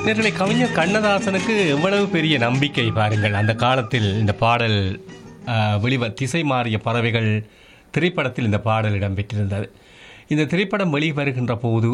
நேர்களை கவிஞர் கண்ணதாசனுக்கு எவ்வளவு பெரிய நம்பிக்கை பாருங்கள் அந்த காலத்தில் இந்த பாடல் ஆஹ், வெளிவ திசை மாறிய பறவைகள் திரைப்படத்தில் இந்த பாடல் இடம்பெற்றிருந்தது இந்த திரைப்படம் வெளிவருகின்ற போது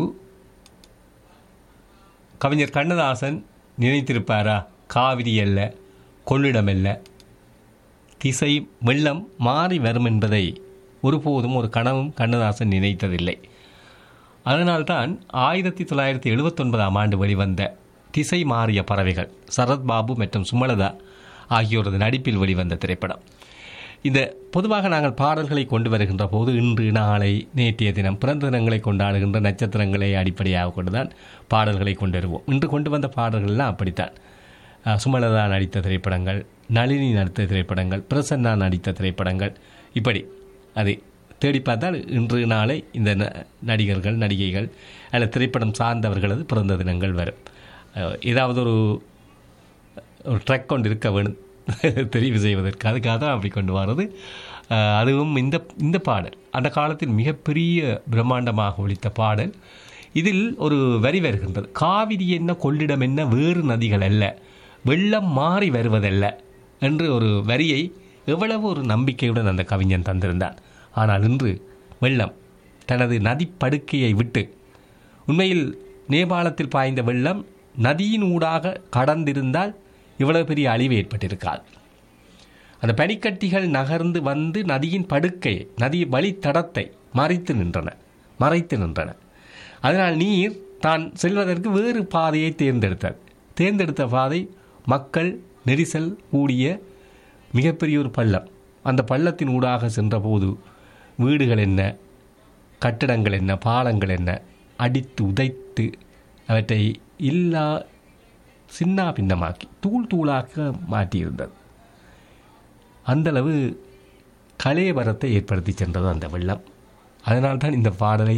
கவிஞர் கண்ணதாசன் நினைத்திருப்பாரா காவிரி அல்ல கொள்ளிடம் அல்ல திசை வெள்ளம் மாறி வரும் என்பதை ஒருபோதும் ஒரு கனவும் கண்ணதாசன் நினைத்ததில்லை அதனால்தான் ஆயிரத்தி தொள்ளாயிரத்தி எழுபத்தொன்பதாம் ஆண்டு வெளிவந்த திசை மாறிய பறவைகள் சரத்பாபு மற்றும் சுமலதா ஆகியோரது நடிப்பில் வெளிவந்த திரைப்படம் இந்த பொதுவாக நாங்கள் பாடல்களை கொண்டு வருகின்ற போது இன்று நாளை நேற்றைய தினம் பிறந்த தினங்களை கொண்டாடுகின்ற நட்சத்திரங்களை அடிப்படையாக கொண்டுதான் பாடல்களை கொண்டு வருவோம் இன்று கொண்டு வந்த பாடல்கள்லாம் அப்படித்தான் அஹ், சுமலதா நடித்த திரைப்படங்கள் நளினி நடித்த திரைப்படங்கள் பிரசன்னா நடித்த திரைப்படங்கள் இப்படி அது தேடி பார்த்தால் இன்று நாளை இந்த ந- நடிகர்கள் நடிகைகள் அல்லது திரைப்படம் சார்ந்தவர்களது பிறந்த தினங்கள் வரும் அஹ், ஏதாவது ஒரு ஒரு ட்ரக் கொண்டு இருக்க வேணும் தெரிவு செய்வதற்கு அதுக்காக தான் அப்படி கொண்டு வர்றது அஹ், அதுவும் இந்த இந்த பாடல் அந்த காலத்தில் மிகப்பெரிய பிரம்மாண்டமாக ஒழித்த பாடல் இதில் ஒரு வரி வருகின்றது காவிரி என்ன கொள்ளிடம் என்ன வேறு நதிகள் அல்ல வெள்ளம் மாறி வருவதல்ல என்று ஒரு வரியை எவ்வளவு ஒரு நம்பிக்கையுடன் அந்த கவிஞன் தந்திருந்தான் ஆனால் இன்று வெள்ளம் தனது நதிப்படுக்கையை விட்டு உண்மையில் நேபாளத்தில் பாய்ந்த வெள்ளம் நதியின் ஊடாக கடந்திருந்தால் இவ்வளவு பெரிய அழிவு ஏற்பட்டிருக்காது அந்த பனிக்கட்டிகள் நகர்ந்து வந்து நதியின் படுக்கை நதி வழித்தடத்தை மறைத்து நின்றன மறைத்து நின்றன அதனால் நீர் தான் செல்வதற்கு வேறு பாதையை தேர்ந்தெடுத்தது தேர்ந்தெடுத்த பாதை மக்கள் நெரிசல் கூடிய மிகப்பெரிய ஒரு பள்ளம் அந்த பள்ளத்தின் ஊடாக சென்றபோது வீடுகள் என்ன கட்டடங்கள் என்ன பாலங்கள் என்ன அடித்து உதைத்து அவற்றை இல்லா சின்னா பின்னமாக்கி தூள் தூளாக மாற்றியிருந்தது அந்தளவு கலேபரத்தை ஏற்படுத்தி சென்றது அந்த வெள்ளம் அதனால்தான் இந்த பாடலை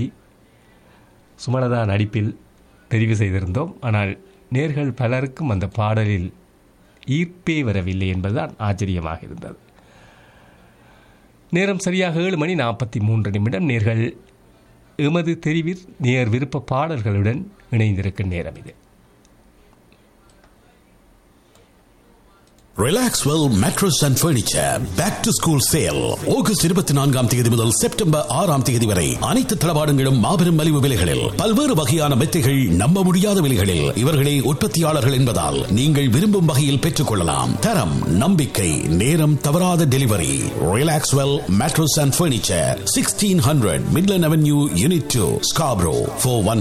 சுமலதா நடிப்பில் தெரிவு செய்திருந்தோம் ஆனால் நேர்கள் பலருக்கும் அந்த பாடலில் ஈர்ப்பே வரவில்லை என்பதுதான் ஆச்சரியமாக இருந்தது நேரம் சரியாக ஏழு மணி நாற்பத்தி மூன்று நிமிடம் நேர்கள் எமது தெரிவில் நேர் விருப்ப பாடல்களுடன் இணைந்திருக்கும் நேரம் இது Relaxwell mattress and furniture back to school sale August இருபத்தி நான்காம் தேதி முதல் செப்டம்பர் ஆறாம் தேதி வரை அனைத்து தளவாடங்களும் மாபெரும் மலிவு விலைகளில் பல்வேறு வகையான மெத்தைகள் நம்ப முடியாத விலைகளில் இவர்களே உற்பத்தியாளர்கள் என்பதால் நீங்கள் விரும்பும் வகையில் பெற்றுக் கொள்ளலாம் தரம் நம்பிக்கை நேரம் தவறாத delivery Relaxwell mattress and furniture sixteen hundred Midland avenue unit two Scarborough four one